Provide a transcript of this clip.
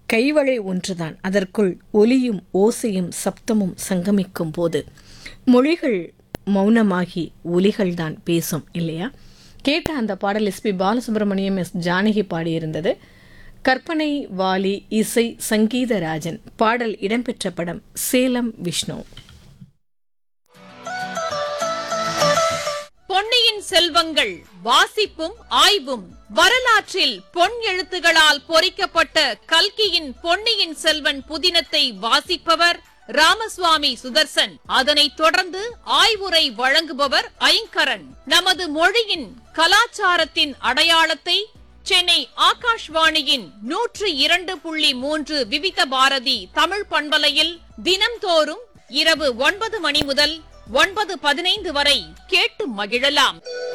கைவளை ஒன்றுதான் அதற்குள் ஒலியும் ஓசையும் சப்தமும் சங்கமிக்கும் போது மொழிகள் மௌனமாகி ஒலிகள்தான் பேசும் இல்லையா கேட்ட அந்த பாடல் எஸ்பி பாலசுப்ரமணியம் எஸ் ஜானகி பாடியிருந்தது கற்பனை வாலி இசை சங்கீதராஜன் பாடல் இடம்பெற்ற படம் சேலம் விஷ்ணு பொன்னியின் செல்வங்கள் வாசிப்பும் ஆய்வும் வரலாற்றில் பொன் எழுத்துகளால் பொறிக்கப்பட்ட கல்கியின் பொன்னியின் செல்வன் புதினத்தை வாசிப்பவர் ராமசுவாமி சுதர்சன் அதனைத் தொடர்ந்து ஆய்வுரை வழங்குபவர் ஐங்கரன் நமது மொழியின் கலாச்சாரத்தின் அடையாளத்தை சென்னை ஆகாஷ்வாணியின் நூற்று இரண்டு புள்ளி மூன்று விவித பாரதி தமிழ் பண்பலையில் தினம்தோறும் இரவு ஒன்பது மணி முதல் ஒன்பது பதினைந்து வரை கேட்டு மகிழலாம்